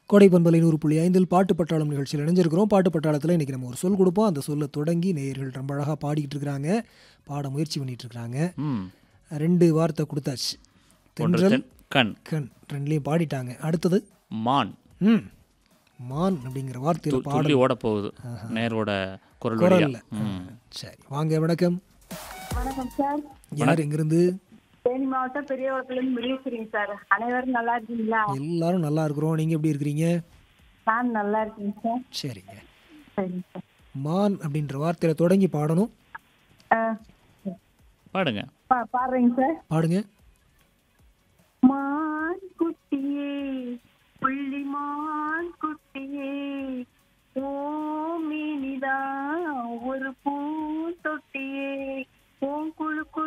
கோடை பண்பலை நூறு புள்ளி ஐந்தில் பாட்டு பட்டாளம் நிகழ்ச்சியில் இணைஞ்சிருக்கிறோம் பாட்டு பட்டாளத்தில் இன்றைக்கி நம்ம ஒரு சொல் கொடுப்போம் அந்த சொல்லை தொடங்கி நேயர்கள் ரொம்ப அழகாக பாடிக்கிட்டு இருக்கிறாங்க பாட முயற்சி பண்ணிட்டு இருக்கிறாங்க ம் ரெண்டு வார்த்தை கொடுத்தாச்சு ஒன்று தென்றல் தென் கண் கண் ரெண்டுலேயும் பாடிட்டாங்க அடுத்தது மான் ம் மான் அப்படிங்கிற வார்த்தையில் து- பாட துள்ளி ஓட போகுது நேரோட குரல் வழியா குரல்ல ம் சரி வாங்க வணக்கம் வணக்கம் சார் யார் எங்கிருந்து தேனி மாவட்டம் பெரியவரத்துலேருந்து முருகேஸ்வரிங்க சார் அனைவரும் நல்லா இருக்கீங்களா எல்லாரும் நல்லா இருக்கிறோம் நீங்கள் எப்படி இருக்கிறீங்க நான் நல்லா இருக்கேங்க சார் சரிங்க சரிங்க சார் மான் அப்படின்ற வார்த்தையில் தொடங்கி பாடணும் ஆ, பாடுங்க பா- பாடுறேங்க சார் பாடுங்க மான் குட்டியே புள்ளிமான் குட்டியே ஓமினிதான் ஒரு பூ தொட்டியே ஓங்குழு